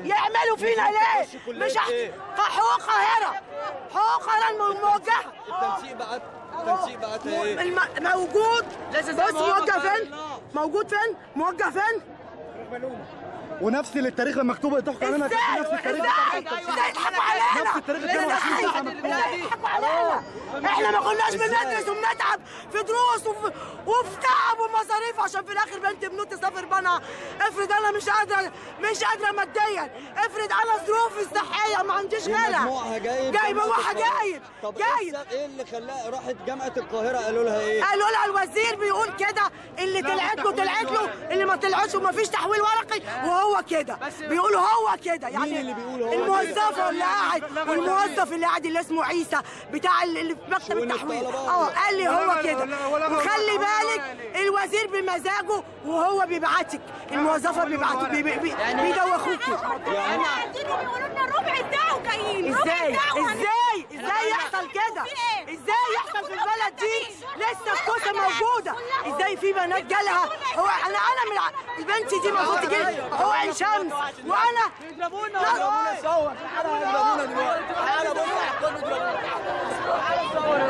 يعملوا فينا ليه مش ح- حقوق القاهره حقوق القاهره الموجهه التنسيق بقى التنسيق بقى ايه الم- موجود بص موجه فين موجود فين موجه فين ونفس التاريخ لما مكتوب تحكي علينا ازاي نفس التاريخ ازاي ازاي يضحكوا علينا نفس التاريخ اللي كانوا ازاي 20 ساعة مكتوب. ازاي يضحكوا علينا احنا ما كناش بندرس وبنتعب في دروس وفي, وفي تعب ومصاريف عشان في الاخر بنت بنوت تسافر بنا افرض انا مش قادره مش قادره ماديا افرض انا ظروفي الصحيه ما عنديش غلا مجموعها جايب جايبه جامعة واحد القاهرة. جايب طب جايب إيه السبب- ايه اللي خلاها راحت جامعه القاهره قالوا لها ايه قالوا لها الوزير بيقول كده اللي طلعت له طلعت له اللي ما طلعتش وما فيش تحويل ورقي وهو كده بيقولوا هو كده يعني اللي بيقول هو الموظف اللي قاعد والموظف اللي قاعد اللي اسمه عيسى بتاع اللي في مكتب شؤون التحويل الطلبة. اه قال لي هو كده ولا- ولا- وخلي بالك الوزير بمزاجه وهو بيبعتك الموظفه بيبعتك بي- بي- بي- بيدوخوكي يعني بيقولوا لنا ربع ساعة وجايين ربع ازاي ساعة وهنمشي. ازاي ازاي يحصل كده في ايه؟ ازاي يحصل في البلد دي لسه الكوسه موجوده ازاي في بنات جالها هو انا انا من ع- البنت دي المفروض تجي هو عين شمس وانا يضربونا يضربونا صور تعالى يضربونا دلوقتي تعالى بص هيحكموا يضربونا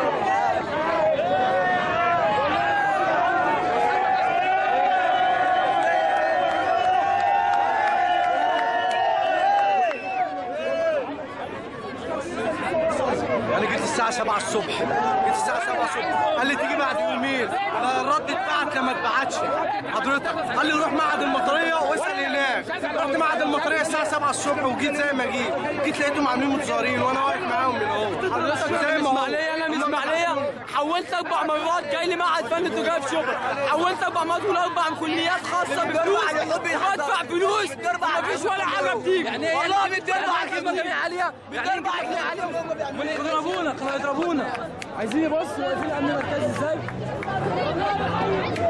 انا جيت الساعه 7 الصبح جيت الساعه 7 الصبح قال لي تيجي بعد يومين انا الرد اتبعت لما اتبعتش حضرتك قال لي روح معهد المطريه واسال هناك رحت معهد المطريه الساعه 7 الصبح وجيت زي ما جيت جيت لقيتهم عاملين متظاهرين وانا واقف معاهم من اهو حضرتك زي من ما هو. اسماعيليه انا من اسماعيليه حولت اربع مرات جاي لي معهد فن تجاره في شبرا حولت اربع مرات والاربع كليات خاصه بفلوس وبدفع فلوس مفيش ولا حاجه بتيجي يعني والله بتدفع كلمه جميع عاليه يعني بتدفع كلمه عاليه يضربونا كانوا يضربونا عايزين يبصوا واقفين امن مركزي ازاي